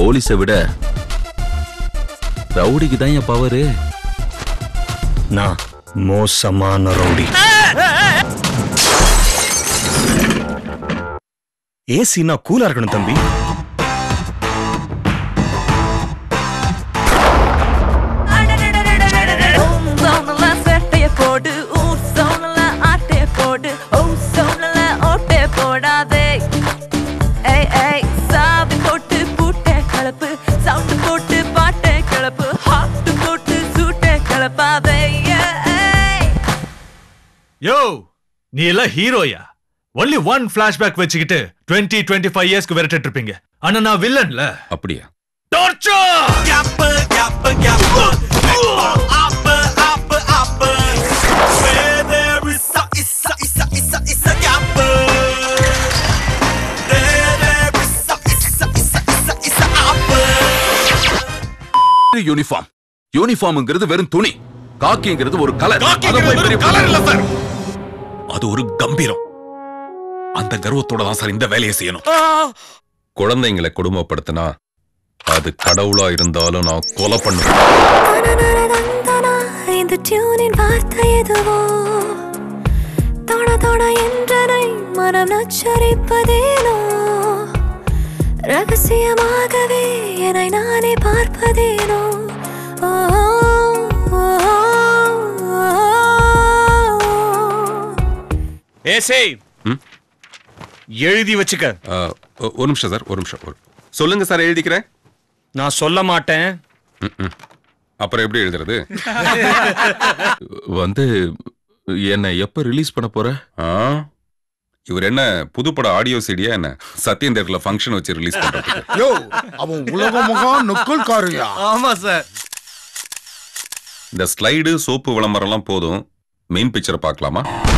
போலீஸை விட ரவுடிக்கு தான் என் பவரு நான் மோசமான ரவுடி ஏசினா கூலா இருக்கணும் தம்பி சோனல சட்டைய போடு ஊ சோனல ஆட்டைய போடு ஓ சோனல ஓட்டை போடாதே ஏய் ஏய் சாவி போட்டு பூட்டை கலப்பு சவுண்ட் போட்டு பாட்டை கலப்பு ஹாட் போட்டு சூட்டை கலப்பாதே ஏய் யோ நீ எல்லாம் ஹீரோயா ஒன்லி ஒன் பிளாஷ்பேக் வச்சுக்கிட்டு டுவெண்ட்டி டுவெண்ட்டி ஃபைவ் இயர்ஸ்க்கு விரட்டிட்டு இருப்பீங்க ஆனா நான் வில்லன்ல அப்படியா டார்ச்சர் யூனிஃபார்ம் யூனிஃபார்ம்ங்கிறது வெறும் துணி காக்கிங்கிறது ஒரு கலர் கலர் இல்ல சார் அது ஒரு கம்பீரம் அந்த கர்வத்தோட தான் சார் இந்த வேலையை செய்யணும் குழந்தைங்களை கொடுமைப்படுத்தினா அது கடவுளா இருந்தாலும் நான் கொலை பண்ணுவேன் தனனனதந்தனா, இந்த டியூனின் வார்த்தை எதுவோ தொட தொட என்றனை மனம் நச்சரிப்பதேனோ ரகசியமாகவே என்னை நானே பார்ப்பதேனோ ஓ, ஓ, ஓ, ஓ. ஏசே ம்? எழுதி வச்சுக்க ஆ, ஒ- ஒரு நிமிஷம் சார் ஒரு நிமிஷம் ஒரு- சொல்லுங்க சார் எழுதிக்கிறேன் நான் சொல்ல மாட்டேன் ம், ம். அப்புறம் எப்படி எழுதுறது வந்து என்னை எப்ப ரிலீஸ் பண்ண போற ஆ? இவர் என்ன புதுப்பட ஆடியோ சீடியா என்ன சத்யம் தேட்டர்ல ஃபங்க்ஷன் வச்சு ரிலீஸ் பண்றதுக்கு யோ அவன் உலக முகம் நுக்குள் காருயா ஆமா சார் இந்த ஸ்லைடு சோப்பு விளம்பரம்லாம் போதும் மெயின் பிக்சரை பார்க்கலாமா